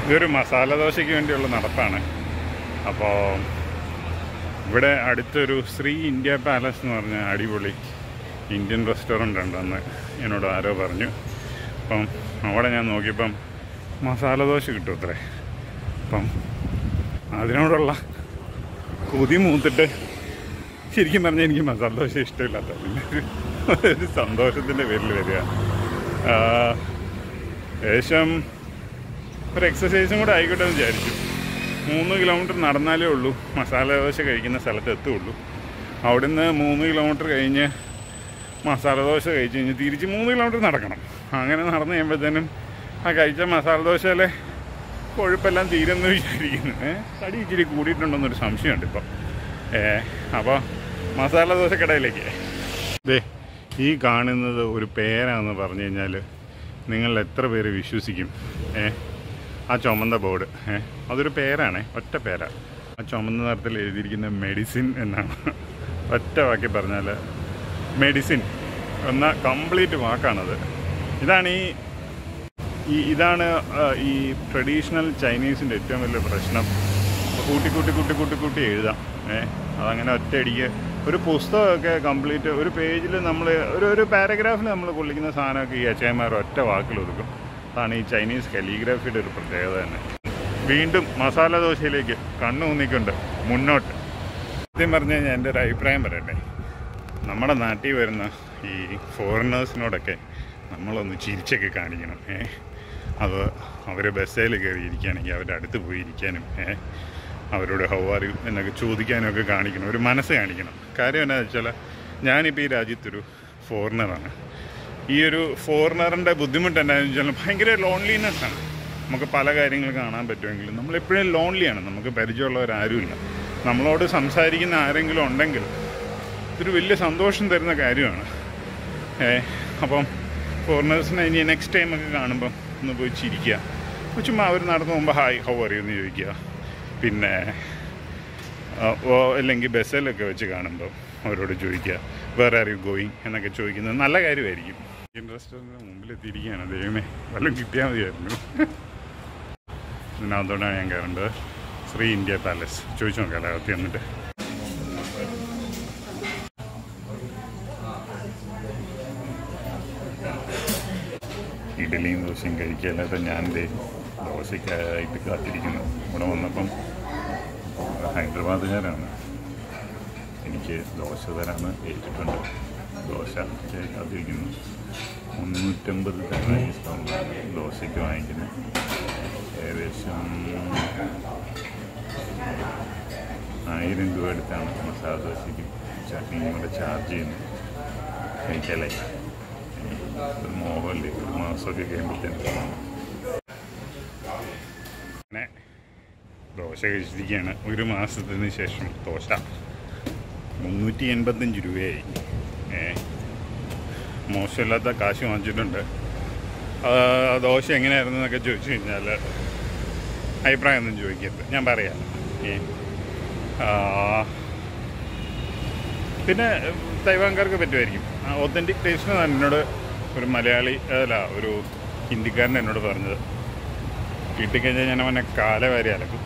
ഇതൊരു മസാല ദോശയ്ക്ക് വേണ്ടിയുള്ള നടപ്പാണ് അപ്പോൾ ഇവിടെ അടുത്തൊരു ശ്രീ ഇന്ത്യ പാലസ് എന്ന് പറഞ്ഞ അടിപൊളി ഇന്ത്യൻ റെസ്റ്റോറൻ്റ് ഉണ്ടെന്ന് എന്നോട് ആരോ പറഞ്ഞു അപ്പം അവിടെ ഞാൻ നോക്കിയപ്പം മസാല ദോശ കിട്ടും അത്രേ അപ്പം അതിനോടുള്ള കൊതി മൂത്തിട്ട് ശരിക്കും പറഞ്ഞാൽ എനിക്ക് മസാല ദോശ ഇഷ്ടമില്ലാത്ത പിന്നെ ഒരു- ഒരു സന്തോഷത്തിൻ്റെ പേരിൽ വരിക ആ, ഏകദേശം ഒരു എക്സസൈസും കൂടെ ആയിക്കോട്ടെ എന്ന് വിചാരിച്ചു മൂന്ന് കിലോമീറ്റർ നടന്നാലേ ഉള്ളൂ മസാല ദോശ കഴിക്കുന്ന സ്ഥലത്ത് എത്തുള്ളൂ അവിടുന്ന് മൂന്ന് കിലോമീറ്റർ കഴിഞ്ഞ് മസാല ദോശ കഴിച്ച് കഴിഞ്ഞ് തിരിച്ച് മൂന്ന് കിലോമീറ്റർ നടക്കണം അങ്ങനെ നടന്ന് കഴിയുമ്പോഴത്തേനും ആ കഴിച്ച മസാല ദോശയിലെ കൊഴുപ്പെല്ലാം തീരുമെന്ന് വിചാരിക്കുന്നു ഏ തടി ഇച്ചിരി കൂടിയിട്ടുണ്ടെന്നൊരു സംശയമുണ്ട് ഇപ്പോൾ ഏ അപ്പോൾ മസാല ദോശ കടയിലേക്ക് ദേ ഈ കാണുന്നത് ഒരു പേരാണെന്ന് പറഞ്ഞു കഴിഞ്ഞാൽ നിങ്ങൾ എത്ര പേര് വിശ്വസിക്കും ഏ ആ ചുമന്ന ബോർഡ് ഏ അതൊരു പേരാണ് ഒറ്റ പേരാ ആ ചുമന്ന നിറത്തിൽ എഴുതിയിരിക്കുന്ന മെഡിസിൻ എന്നാണ് ഒറ്റ വാക്കി പറഞ്ഞാൽ മെഡിസിൻ എന്ന കംപ്ലീറ്റ് വാക്കാണത് ഇതാണ് ഈ ഈ ഇതാണ് ആ, ഈ ട്രഡീഷണൽ ചൈനീസിൻ്റെ ഏറ്റവും വലിയ പ്രശ്നം കൂട്ടി കൂട്ടി കൂട്ടി കൂട്ടി കൂട്ടി എഴുതാം ഏ അതങ്ങനെ ഒറ്റയടിക്ക് ഒരു പുസ്തകമൊക്കെ കംപ്ലീറ്റ് ഒരു പേജിൽ നമ്മൾ ഒരു ഒരു പാരഗ്രാഫിൽ നമ്മൾ കൊള്ളിക്കുന്ന സാധനമൊക്കെ ഈ അച്ഛന്മാർ ഒറ്റ വാക്കിൽ ഒതുക്കും അതാണ് ഈ ചൈനീസ് കലീഗ്രാഫിയുടെ ഒരു പ്രത്യേകത തന്നെ വീണ്ടും മസാല ദോശയിലേക്ക് കണ്ണു ഊന്നിക്കൊണ്ട് മുന്നോട്ട് സത്യം പറഞ്ഞു കഴിഞ്ഞാൽ എൻ്റെ ഒരു അഭിപ്രായം പറയട്ടെ നമ്മുടെ നാട്ടിൽ വരുന്ന ഈ ഫോറിനേഴ്സിനോടൊക്കെ നമ്മളൊന്ന് ചിരിച്ചൊക്കെ കാണിക്കണം ഏ അത് അവർ ബസ്സിൽ കയറി ഇരിക്കുകയാണെങ്കിൽ അവരുടെ അടുത്ത് പോയി ഇരിക്കാനും ഏ അവരോട് ഹൗ ആർ യു എന്നൊക്കെ ചോദിക്കാനും ഒക്കെ കാണിക്കണം ഒരു മനസ്സ് കാണിക്കണം കാര്യം എന്താണെന്ന് വെച്ചാൽ ഞാനിപ്പോൾ ഈ രാജ്യത്തൊരു ഫോറിനറാണ് ഈ ഒരു ഫോറിനറിൻ്റെ ബുദ്ധിമുട്ട് എന്താണെന്ന് വെച്ചാൽ ഭയങ്കര ലോൺലിനെസ്സാണ് നമുക്ക് പല കാര്യങ്ങൾ കാണാൻ പറ്റുമെങ്കിലും നമ്മളെപ്പോഴും ലോൺലിയാണ് നമുക്ക് പരിചയമുള്ളവരാരുമില്ല നമ്മളോട് സംസാരിക്കുന്ന ആരെങ്കിലും ഉണ്ടെങ്കിൽ ഇതൊരു വലിയ സന്തോഷം തരുന്ന കാര്യമാണ് ഏ അപ്പം ഫോറിനേഴ്സിനെ ഇനി നെക്സ്റ്റ് ടൈം ഒക്കെ കാണുമ്പോൾ ഒന്ന് പോയി ചിരിക്കുക അപ്പോൾ ചുമ്മാ അവർ നടന്നു പോകുമ്പോൾ ഹായ് ഹൗ അറിയുമെന്ന് ചോദിക്കുക പിന്നെ ആ, ഓ അല്ലെങ്കിൽ ബസ്സിലൊക്കെ വെച്ച് കാണുമ്പോൾ അവരോട് ചോദിക്കുക വേറെ ആർ യു ഗോയിങ് എന്നൊക്കെ ചോദിക്കുന്നത് നല്ല കാര്യമായിരിക്കും ഇന്ത്യൻ റെസ്റ്റോറൻറ്റിന് മുമ്പിൽ എത്തിയിരിക്കുകയാണ് ദൈവമേ വല്ലതും കിട്ടിയാൽ മതിയായിരുന്നു ഇതിനകത്തോടാണ് ഞാൻ കയറേണ്ടത് ശ്രീ ഇന്ത്യ പാലസ് ചോദിച്ചു നോക്കാം അകത്ത് എന്നിട്ട് ഇഡലിയും ദോശയും കഴിക്കാല്ലാത്ത ഞാൻ ദേ ദോശയ്ക്കായിട്ട് കാത്തിരിക്കുന്നു ഇവിടെ വന്നപ്പം ഹൈദരാബാദുകാരാണ് എനിക്ക് ദോശ തരാമെന്ന് ഏറ്റിട്ടുണ്ട് ദോശ കാത്തിരിക്കുന്നു മുന്നൂറ്റമ്പത് തരാണ് ദോശയ്ക്ക് വാങ്ങിക്കുന്നത് ഏകദേശം ആയിരം രൂപ എടുത്താണ് മസാല ദോശയ്ക്ക് ചട്നിയും കൂടെ ചാർജ് ചെയ്യുന്നത് കഴിക്കാല്ലേ ഒരു മോഹമല്ലേ ഒരു മാസമൊക്കെ കഴിയുമ്പോഴത്തേനും അങ്ങനെ ദോശ കഴിച്ചിരിക്കുകയാണ് ഒരു മാസത്തിന് ശേഷം ദോശ മുന്നൂറ്റി എൺപത്തഞ്ച് രൂപയായി ഏ മോശമില്ലാത്ത കാശ് വാങ്ങിച്ചിട്ടുണ്ട് ആ, ദോശ എങ്ങനെയായിരുന്നു എന്നൊക്കെ ചോദിച്ചു കഴിഞ്ഞാൽ അഭിപ്രായമൊന്നും ചോദിക്കരുത് ഞാൻ പറയാം ഏ ആ, പിന്നെ തൈവാൻകാർക്ക് പറ്റുമായിരിക്കും ഒത്തൻറ്റിക് ടേസ്റ്റ് എന്നാണ് എന്നോട് ഒരു മലയാളി അല്ല ഒരു ഹിന്ദിക്കാരൻ എന്നോട് പറഞ്ഞത് കിട്ടിക്കഴിഞ്ഞാൽ ഞാൻ അവനെ കാല വാരി അലക്കും